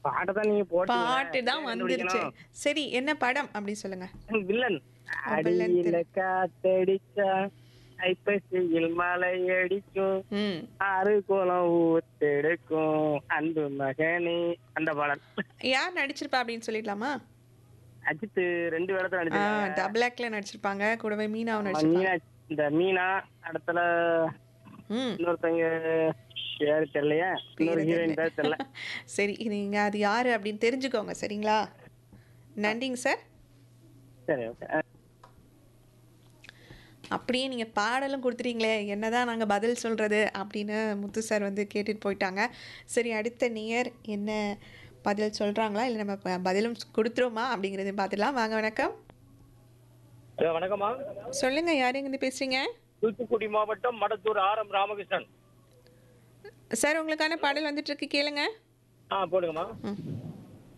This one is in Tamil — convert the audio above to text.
பாட்டை தான் நீங்க போட்டு பாட்டு தான் வந்துருச்சு சரி என்ன படம் அப்படி சொல்லுங்க வில்லன் வில்லன் அடியில காத்தடிச்சா ஐப்பசியில் மலை அடிக்கும் ம் ஆறு குளம் ஊத்தெடுக்கும் அன்பு மகனே அந்த பாடல் யார் நடிச்சிருப்பா அப்படின்னு சொல்லிடலாமா அஜித் ரெண்டு வேடத்துல ஆ நடிச்சிருக்காங்க டபுளாக்ல நடிச்சிருப்பாங்க கூடவே மீனாவும் நடிச்சிருப்பாங்க மீனா இந்த மீனா இடத்துல ம் இன்னொருத்தவங்க யாரு தெரியலையா இன்னொரு பேரு ஹீரோயின் பேர் தெரியல சரி நீங்க அது யாரு அப்படின்னு தெரிஞ்சுக்கோங்க சரிங்களா நன்றிங்க சார் சரி ஓகே அப்படியே நீங்கள் பாடலும் கொடுத்துட்டீங்களே என்னதான் நாங்கள் பதில் சொல்கிறது அப்படின்னு முத்து சார் வந்து கேட்டுட்டு போயிட்டாங்க சரி அடுத்த நியர் என்ன பதில் சொல்கிறாங்களா இல்லை நம்ம ப- பதிலும் கொடுத்துருவோமா அப்படிங்கிறது பார்த்துலாம் வாங்க வணக்கம் வணக்கம்மா சொல்லுங்கள் யார் எங்கேருந்து பேசுகிறீங்க தூத்துக்குடி மாவட்டம் Madathur R M Ramakrishnan sir உங்களுக்கான பாடல் வந்துட்டு இருக்கு கேளுங்க ஆ போடுங்கம்மா ம்